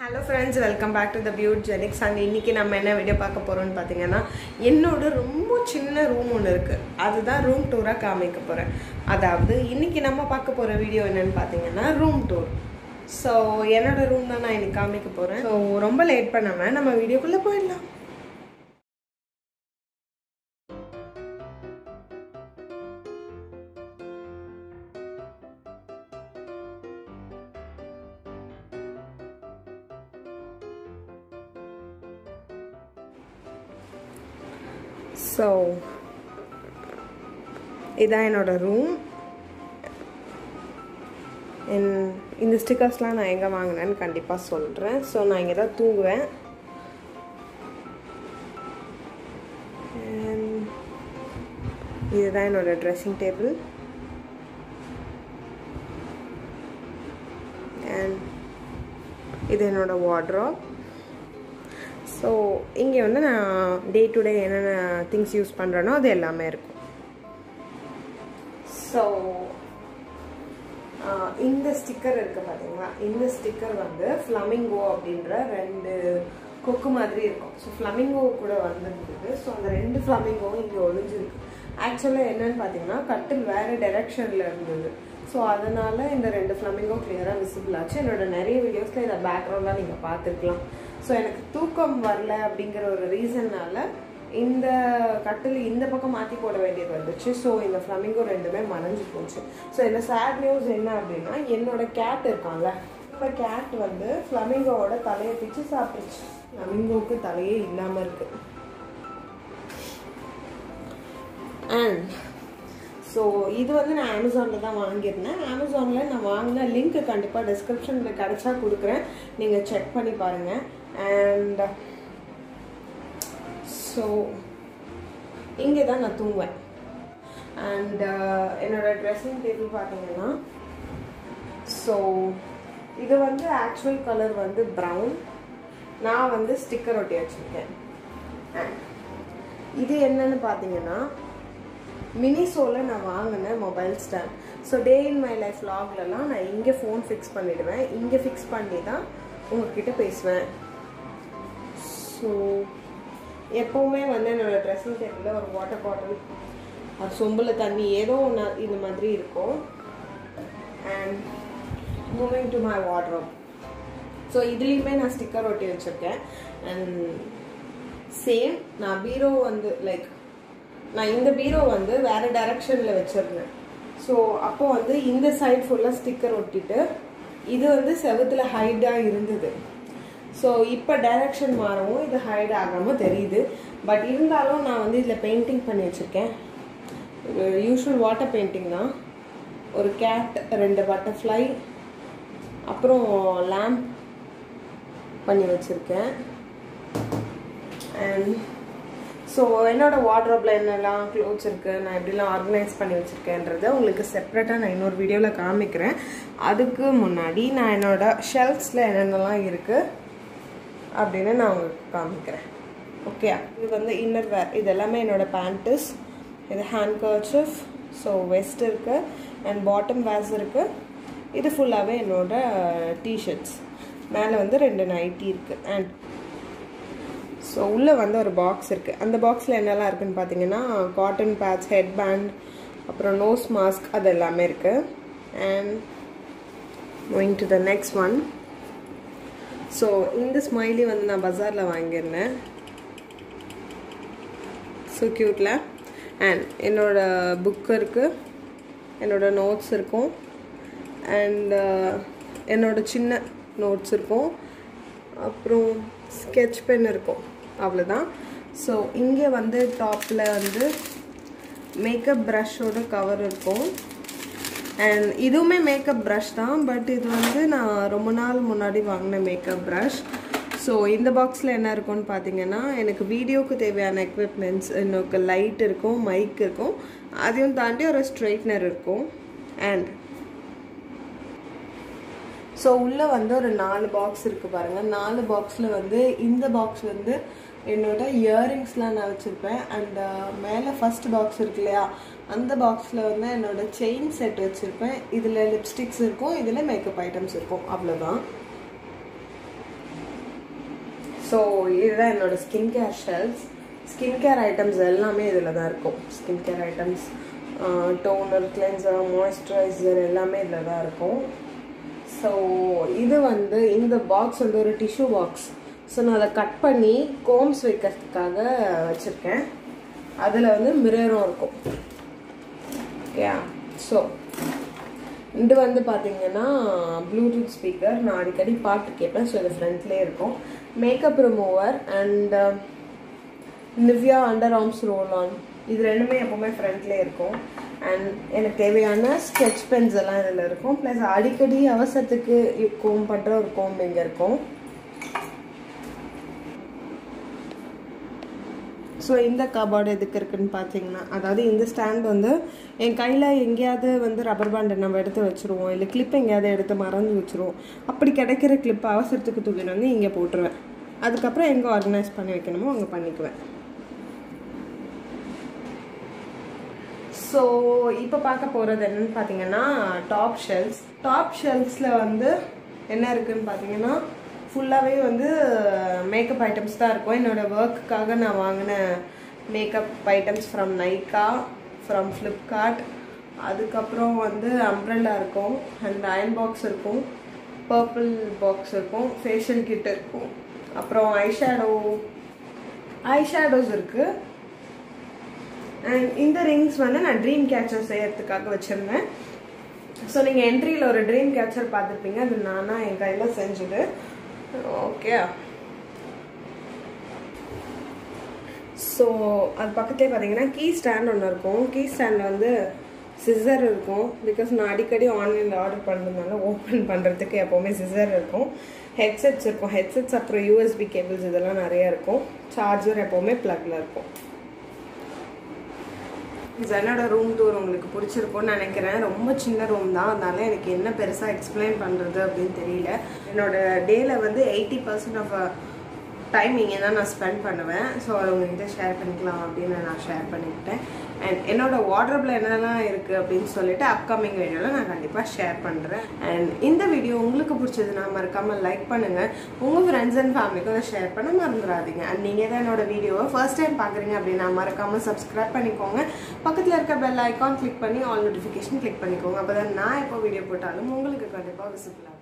hello friends welcome back to the பியூட் ஜெனிக்ஸ் and இன்றைக்கி நம்ம என்ன வீடியோ பார்க்க போகிறோம்னு பார்த்தீங்கன்னா என்னோட ரொம்ப சின்ன ரூம் ஒன்று இருக்குது அதுதான் ரூம் டூராக காமிக்க போகிறேன் அதாவது இன்றைக்கி நம்ம பார்க்க போகிற வீடியோ என்னன்னு பார்த்தீங்கன்னா ரூம் டூர் ஸோ என்னோட ரூம் தான் நான் இன்னைக்கு காமிக்க போகிறேன் ஸோ ரொம்ப லேட் பண்ணாமல் நம்ம வீடியோக்குள்ளே போயிடலாம் ஸோ இதான் என்னோட ரூம் இந்த ஸ்டிக்கர்ஸ்லாம் நான் எங்கே வாங்கினேன்னு கண்டிப்பாக சொல்கிறேன் ஸோ நான் இங்கே தான் தூங்குவேன் And இதுதான் என்னோட ட்ரெஸ்ஸிங் டேபிள் அண்ட் இது என்னோட வார்ட்ராப் ஸோ இங்கே வந்து நான் டே டு டே என்னென்ன திங்ஸ் யூஸ் பண்ணுறேனோ அது எல்லாமே இருக்கும் ஸோ இந்த ஸ்டிக்கர் இருக்குது பார்த்தீங்களா இந்த ஸ்டிக்கர் வந்து ஃப்ளமிங்கோ அப்படின்ற ரெண்டு கொக்கு மாதிரி இருக்கும் ஸோ ஃப்ளமிங்கோ கூட வந்துருந்தது ஸோ அந்த ரெண்டு ஃப்ளமிங்கோவும் இங்கே ஒளிஞ்சிருக்கு ஆக்சுவலாக என்னன்னு பார்த்தீங்கன்னா கட்டில் வேறு டைரெக்ஷனில் இருந்தது ஸோ அதனால் இந்த ரெண்டு ஃப்ளமிங்கோ கிளியராக விசிபிள் ஆச்சு என்னோட நிறைய வீடியோஸில் இதை பேக்ரவுண்டாக நீங்கள் பார்த்துருக்கலாம் ஸோ எனக்கு தூக்கம் வரல அப்படிங்கிற ஒரு ரீசன்னால இந்த கட்டில் இந்த பக்கம் மாற்றி போட வேண்டியது வந்துச்சு ஸோ இந்த ஃப்ளமிங்கோ ரெண்டுமே மறைஞ்சு போச்சு ஸோ இந்த சேட் நியூஸ் என்ன அப்படின்னா என்னோட கேட் இருக்கான்ல இப்போ கேட் வந்து ஃப்ளமிங்கோவோட தலையை பிச்சு சாப்பிட்டுச்சு ஃப்ளமிங்கோவுக்கு தலையே இல்லாமல் இருக்கு அண்ட் ஸோ இது வந்து நான் அமேசானில் தான் வாங்கியிருந்தேன் அமேசானில் நான் வாங்கின லிங்க் கண்டிப்பாக டிஸ்கிரிப்ஷனில் கிடச்சா கொடுக்குறேன் நீங்கள் செக் பண்ணி பாருங்கள் அண்ட் ஸோ இங்கே தான் நான் தூங்குவேன் அண்ட் என்னோட ட்ரெஸ்ஸிங் டேபிள் பார்த்தீங்கன்னா ஸோ இது வந்து ஆக்சுவல் கலர் வந்து ப்ரௌன் நான் வந்து ஸ்டிக்கர் ஒட்டி வச்சுருக்கேன் இது என்னன்னு பார்த்தீங்கன்னா மினிசோவில் நான் வாங்கினேன் mobile stand so day in my life லாக்லலாம் நான் இங்கே ஃபோன் ஃபிக்ஸ் பண்ணிவிடுவேன் இங்கே ஃபிக்ஸ் பண்ணி தான் உங்ககிட்ட பேசுவேன் ஸோ எப்போவுமே வந்து என்னோடய ட்ரெஸ்ஸிங் டேபிளில் ஒரு வாட்டர் பாட்டில் அது சொம்பில் தண்ணி ஏதோ ஒன்று இது மாதிரி இருக்கும் and moving to my wardrobe so இதுலேயுமே நான் ஸ்டிக்கர் ஒட்டி வச்சுருக்கேன் அண்ட் சேம் நான் பீரோ வந்து லைக் நான் இந்த பீரோ வந்து வேறு டைரக்ஷனில் வச்சுருந்தேன் ஸோ அப்போ வந்து இந்த சைட் ஃபுல்லாக ஸ்டிக்கர் ஒட்டிட்டு இது வந்து செவத்தில் ஹைடாக இருந்தது ஸோ இப்போ டைரக்ஷன் மாறவும் இது ஹைட் ஆகாமல் தெரியுது பட் இருந்தாலும் நான் வந்து இதில் பெயிண்டிங் பண்ணி வச்சுருக்கேன் யூஸ்வல் வாட்டர் பெயிண்டிங் தான் ஒரு கேட் ரெண்டு பட்டர்ஃப்ளை அப்புறம் லேம்ப் பண்ணி வச்சுருக்கேன் அண்ட் ஸோ என்னோட வார்ட்ரோப்பில் என்னெல்லாம் க்ளோத்ஸ் இருக்குது நான் எப்படிலாம் ஆர்கனைஸ் பண்ணி வச்சுருக்கேன்றதை உங்களுக்கு செப்ரேட்டாக நான் இன்னொரு வீடியோவில் காமிக்கிறேன் அதுக்கு முன்னாடி நான் என்னோட ஷெல்ஃப்ஸில் என்னென்னலாம் இருக்குது அப்படின்னு நான் உங்களுக்கு காமிக்கிறேன் ஓகே இது வந்து இன்னர் வேர் இது எல்லாமே என்னோடய பேண்ட்டுஸ் இது ஹேண்ட் கர்ச்சிஃப் ஸோ வெஸ்ட் இருக்குது அண்ட் பாட்டம் வேஸ் இருக்குது இது ஃபுல்லாகவே என்னோட டிஷர்ட்ஸ் மேலே வந்து ரெண்டு நைட்டி இருக்குது அண்ட் ஸோ உள்ளே வந்து ஒரு பாக்ஸ் இருக்குது அந்த பாக்ஸில் என்னெல்லாம் இருக்குதுன்னு பார்த்தீங்கன்னா காட்டன் பேட்ச் ஹெட் பேண்ட் அப்புறம் நோஸ் மாஸ்க் அது எல்லாமே இருக்குது and moving to the next one so இந்த ஸ்மைலி வந்து நான் பஜாரில் வாங்கியிருந்தேன் ஸோ க்யூட்டில் அண்ட் என்னோட புக் இருக்குது என்னோட நோட்ஸ் இருக்கும் அண்ட் என்னோட சின்ன நோட்ஸ் இருக்கும் அப்புறம் ஸ்கெட்ச் பென் இருக்கும் அவ்வளோதான் ஸோ இங்கே வந்து டாப்பில் வந்து மேக்கப் ப்ரஷ்ஷோட கவர் இருக்கும் அண்ட் இதுவுமே மேக்கப் ப்ரஷ் தான் பட் இது வந்து நான் ரொம்ப நாள் முன்னாடி வாங்கின மேக்கப் ப்ரஷ் ஸோ இந்த பாக்ஸில் என்ன இருக்கும்னு பார்த்தீங்கன்னா எனக்கு வீடியோவுக்கு தேவையான எக்யூப்மெண்ட்ஸ் எனக்கு லைட் இருக்கும் மைக் இருக்கும் அதையும் தாண்டி ஒரு ஸ்ட்ரைட்னர் இருக்கும் அண்ட் ஸோ உள்ளே வந்து ஒரு நாலு பாக்ஸ் இருக்குது பாருங்கள் நாலு பாக்ஸில் வந்து இந்த பாக்ஸ் வந்து என்னோட இயரிங்ஸ்லாம் நான் வச்சுருப்பேன் அண்ட் மேலே ஃபஸ்ட் பாக்ஸ் இருக்கு இல்லையா அந்த பாக்ஸில் வந்து என்னோட செயின் செட் வச்சுருப்பேன் இதில் லிப்ஸ்டிக்ஸ் இருக்கும் இதில் மேக்கப் ஐட்டம்ஸ் இருக்கும் அவ்வளோதான் ஸோ இதுதான் என்னோட skin care shelf skin care items எல்லாமே இதில் தான் இருக்கும் skin care items toner cleanser moisturiser எல்லாமே இதில் தான் இருக்கும் ஸோ இது வந்து இந்த பாக்ஸ் வந்து ஒரு டிஷ்யூ பாக்ஸ் ஸோ நான் அதை கட் பண்ணி கோம்ஸ் வைக்கிறதுக்காக வச்சுருக்கேன் அதில் வந்து மிரரும் இருக்கும் யா ஸோ இது வந்து பார்த்தீங்கன்னா ப்ளூடூத் ஸ்பீக்கர் நான் அடிக்கடி பாட்டு கேட்பேன் ஸோ இது ஃப்ரண்ட்லேயே இருக்கும் makeup remover and Nivea underarms roll on இது ரெண்டுமே எப்போவுமே ஃப்ரண்ட்லேயே இருக்கும் அண்ட் எனக்கு தேவையான ஸ்கெட்ச் பென்ஸ் எல்லாம் இதில் இருக்கும் ப்ளஸ் அடிக்கடி அவசரத்துக்கு கோம் பண்ணுற ஒரு கோம் இங்கே இருக்கும் ஸோ இந்த கபார்டு எதுக்கு இருக்குன்னு பார்த்தீங்கன்னா அதாவது இந்த ஸ்டாண்ட் வந்து என் கையில் எங்கேயாவது வந்து ரப்பர் பேண்டை நம்ம எடுத்து வச்சுருவோம் இல்லை கிளிப் எங்கேயாவது எடுத்து மறந்து வச்சுருவோம் அப்படி கிடைக்கிற கிளிப் அவசரத்துக்கு தூக்கிட்டு வந்து இங்கே போட்டுருவேன் அதுக்கப்புறம் எங்கே ஆர்கனைஸ் பண்ணி வைக்கணுமோ அங்கே பண்ணிக்குவேன் ஸோ இப்போ பார்க்க போகிறது என்னன்னு பார்த்தீங்கன்னா டாப் ஷெல்ஸ் டாப் ஷெல்ஸில் வந்து என்ன இருக்குன்னு பார்த்தீங்கன்னா ஃபுல்லாகவே வந்து மேக்கப் ஐட்டம்ஸ் தான் இருக்கும் என்னோடய ஒர்க்குக்காக நான் வாங்கின makeup items from Nykaa from Flipkart அதுக்கப்புறம் வந்து அம்ப்ரெல்லா இருக்கும் அண்ட் அயன் பாக்ஸ் இருக்கும் பர்பிள் பாக்ஸ் இருக்கும் ஃபேஷியல் கிட் இருக்கும் அப்புறம் ஐஷேடோ ஐஷேடோஸ் இருக்குது அண்ட் இந்த ரிங்ஸ் வந்து நான் ட்ரீம் கேச்சர் செய்யறதுக்காக வச்சுருந்தேன் ஸோ நீங்கள் என்ட்ரியில் ஒரு ட்ரீம் கேச்சர் பார்த்துருப்பீங்க அது நானா என் கையில் செஞ்சது ஓகே ஸோ அது பக்கத்துலேயே பார்த்தீங்கன்னா கீ ஸ்டாண்ட் ஒன்று இருக்கும் கீ ஸ்டாண்டில் வந்து சிசர் இருக்கும் பிகாஸ் நான் அடிக்கடி ஆன்லைனில் ஆர்டர் பண்ணுறதுனால ஓப்பன் பண்ணுறதுக்கு எப்போவுமே சிசர் இருக்கும் ஹெட்செட்ஸ் இருக்கும் ஹெட்செட்ஸ் அப்புறம் யூஎஸ்பி கேபிள்ஸ் இதெல்லாம் நிறைய இருக்கும் சார்ஜர் எப்போவுமே ப்ளக்கில் இருக்கும் ஜனோட ரூம் டூர் உங்களுக்கு பிடிச்சிருக்கும்னு நினைக்கிறேன் ரொம்ப சின்ன ரூம் தான் அதனால எனக்கு என்ன பெருசாக எக்ஸ்பிளைன் பண்ணுறது அப்படின்னு தெரியல என்னோட டேயில் வந்து எயிட்டி பர்சன்ட் ஆஃப் டைம் இங்கே தான் நான் ஸ்பெண்ட் பண்ணுவேன் ஸோ அதை உங்ககிட்ட ஷேர் பண்ணிக்கலாம் அப்படின்னு நான் ஷேர் பண்ணிக்கிட்டேன் அண்ட் என்னோட வாட்ரப்பில் என்னெல்லாம் இருக்குது அப்படின்னு சொல்லிட்டு அப்கமிங் வீடியோவில் நான் கண்டிப்பாக ஷேர் பண்ணுறேன் அண்ட் இந்த வீடியோ உங்களுக்கு பிடிச்சதுன்னா மறக்காமல் லைக் பண்ணுங்கள் உங்கள் ஃப்ரெண்ட்ஸ் அண்ட் ஃபேமிலிக்கும் அதை ஷேர் பண்ண மறந்துடாதீங்க அண்ட் நீங்கள் தான் என்னோட வீடியோவை ஃபர்ஸ்ட் டைம் பார்க்குறீங்க அப்படின்னா மறக்காமல் சப்ஸ்கிரைப் பண்ணிக்கோங்க பக்கத்தில் இருக்க பெல் ஐக்கான் கிளிக் பண்ணி ஆல் நோட்டிஃபிகேஷன் கிளிக் பண்ணிக்கோங்க அப்போ தான் நான் எப்போ வீடியோ போட்டாலும் உங்களுக்கு கண்டிப்பாக விசிபிள்